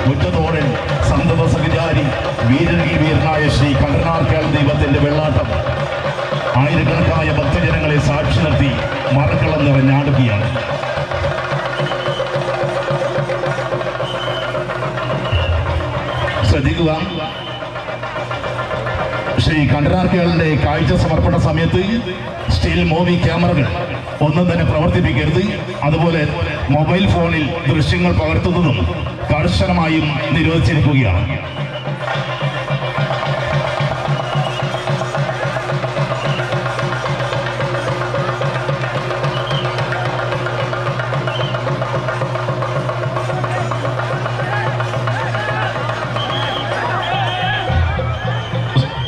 മുറ്റത്തോടൻ സന്തത സഹചാരി വീരകി വീരനായ ശ്രീ കണ്ടനാർക്കാൽ ദൈവത്തിന്റെ വെള്ളാട്ടം ആയിരക്കണക്കായ ഭക്തജനങ്ങളെ സാക്ഷി നിർത്തി മറക്കളം നിറഞ്ഞാടുകയാണ് ശ്രദ്ധിക്കുക ശ്രീ കണ്ടനാർക്കേളിന്റെ കാഴ്ച സമർപ്പണ സമയത്ത് സ്റ്റിൽ മൂവി ക്യാമറകൾ ഒന്നും തന്നെ പ്രവർത്തിപ്പിക്കരുത് അതുപോലെ മൊബൈൽ ഫോണിൽ ദൃശ്യങ്ങൾ പകർത്തുന്നതും കർശനമായും നിരോധിച്ചിരിക്കുകയാണ്